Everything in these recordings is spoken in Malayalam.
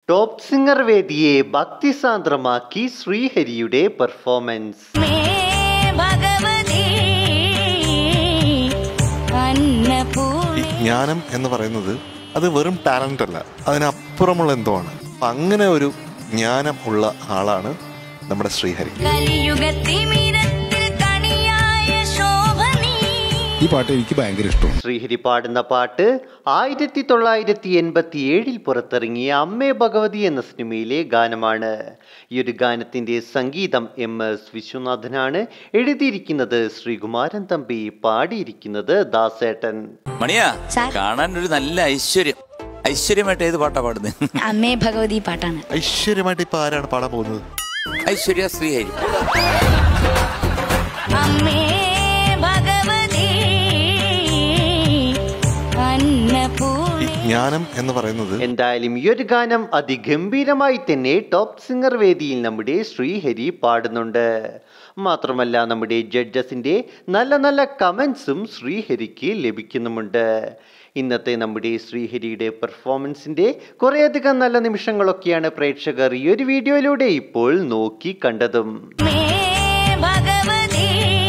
ടോപ്പ് സിംഗർ വേദിയെ ഭക്തിസാന്ദ്രമാക്കി ശ്രീഹരിയുടെ പെർഫോമൻസ് മേ ഭഗവതി അന്നപൂർണ ഈ ജ്ഞാനം എന്ന് പറയുന്നത് അത് വെറും ടാലന്റ് അല്ല അതിനപ്പുറമുള്ള എന്തോ ആണ് അപ്പൊ അങ്ങനെ ഒരു ജ്ഞാനം ഉള്ള ആളാണ് നമ്മുടെ ശ്രീഹരി കലിയുഗത്തിമിരത്തിൽ കണിയായ ശോഭനീ ഈ പാട്ട് എനിക്ക് ഭയങ്കര ഇഷ്ടമാണ് ശ്രീഹരി പാടുന്ന പാട്ട് ആയിരത്തി തൊള്ളായിരത്തി എൺപത്തി ഏഴിൽ പുറത്തിറങ്ങിയ അമ്മേ ഭഗവതി എന്ന സിനിമയിലെ ഗാനമാണ് ഈ ഒരു ഗാനത്തിന്റെ സംഗീതം എം എസ് വിശ്വനാഥനാണ് എഴുതിയിരിക്കുന്നത് ശ്രീകുമാരൻ തമ്പി പാടിയിരിക്കുന്നത് ദാസേട്ടൻ മണിയാ സാർ. കാണാൻ ഒരു നല്ല ഐശ്വര്യം ഐശ്വര്യമായിട്ട് ഏത് പാട്ടാ പാടുന്നത് അമ്മേ ഭഗവതി പാട്ടാണ് ഐശ്വര്യമായിട്ട് ഇപ്പൊ ആരാണ് പാടാൻ പോകുന്നത് ഐശ്വര്യ ശ്രീഹരി അമ്മേ ഭഗവതി അന്നപൂർണ ഈ ജ്ഞാനം എന്ന് പറയുന്നത് എന്തായാലും ഈ ഒരു ഗാനം അതിഗംഭീരമായി തന്നെ ടോപ്പ് സിംഗർ വേദിയിൽ നമ്മുടെ ശ്രീഹരി പാടുന്നുണ്ട് മാത്രമല്ല നമ്മുടെ ജഡ്ജസിന്റെ നല്ല നല്ല കമൻസും ശ്രീഹരിക്ക് ലഭിക്കുന്നുമുണ്ട് ഇന്നത്തെ നമ്മുടെ ശ്രീഹരിയുടെ പെർഫോമൻസിന്റെ കുറേയധികം നല്ല നിമിഷങ്ങളൊക്കെയാണ് പ്രേക്ഷകർ ഈ ഒരു വീഡിയോയിലൂടെ ഇപ്പോൾ നോക്കി കണ്ടതും മേ ഭഗവതി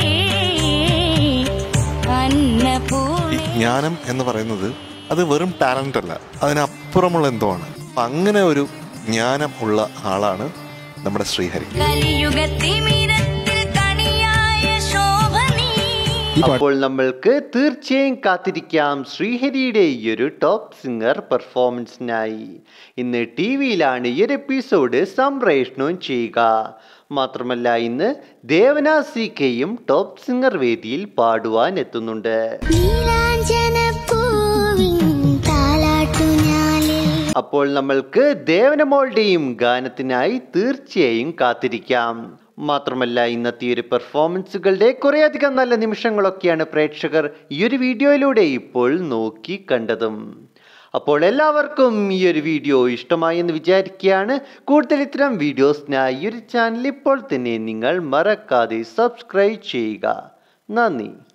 അന്നപൂർണ ഈ ജ്ഞാനം എന്ന് പറയുന്നത് അത് വെറും ടാലന്റ് അല്ല അതിനപ്പുറമുള്ള എന്തോ ആണ് അപ്പൊ അങ്ങനെ ഒരു ജ്ഞാനം ഉള്ള ആളാണ് നമ്മുടെ ശ്രീഹരി കലിയുഗത്തിമിരത്തിൽ കണിയായ ശോഭനീ ഈ പാട്ട് അപ്പോൾ നമ്മൾക്ക് തീർച്ചയായും കാത്തിരിക്കാം ശ്രീഹരിയുടെ ഈ ഒരു ടോപ്പ് സിംഗർ പെർഫോമൻസിനായി ഇന്ന് ടി വിയിലാണ് ഈ ഒരു എപ്പിസോഡ് സംപ്രേഷണവും ചെയ്യുക മാത്രമല്ല ഇന്ന് ദേവന സി കെയും ടോപ്പ് സിംഗർ വേദിയിൽ പാടുവാൻ എത്തുന്നുണ്ട് നീലാഞ്ജനപ്പൂവിൻ താലാട്ടുഞാലിൽ അപ്പോൾ നമ്മൾക്ക് ദേവനമോളുടെയും ഗാനത്തിനായി തീർച്ചയായും കാത്തിരിക്കാം മാത്രമല്ല ഇന്നത്തെ ഈ ഒരു പെർഫോമൻസുകളുടെ കുറേയധികം നല്ല നിമിഷങ്ങളൊക്കെയാണ് പ്രേക്ഷകർ ഈ ഒരു വീഡിയോയിലൂടെ ഇപ്പോൾ നോക്കി കണ്ടതും അപ്പോൾ എല്ലാവർക്കും ഈ ഒരു വീഡിയോ ഇഷ്ടമായി എന്ന് വിചാരിക്കുകയാണ് കൂടുതൽ ഇത്തരം വീഡിയോസിനായി ഈ ഒരു ചാനൽ ഇപ്പോൾ തന്നെ നിങ്ങൾ മറക്കാതെ സബ്സ്ക്രൈബ് ചെയ്യുക നന്ദി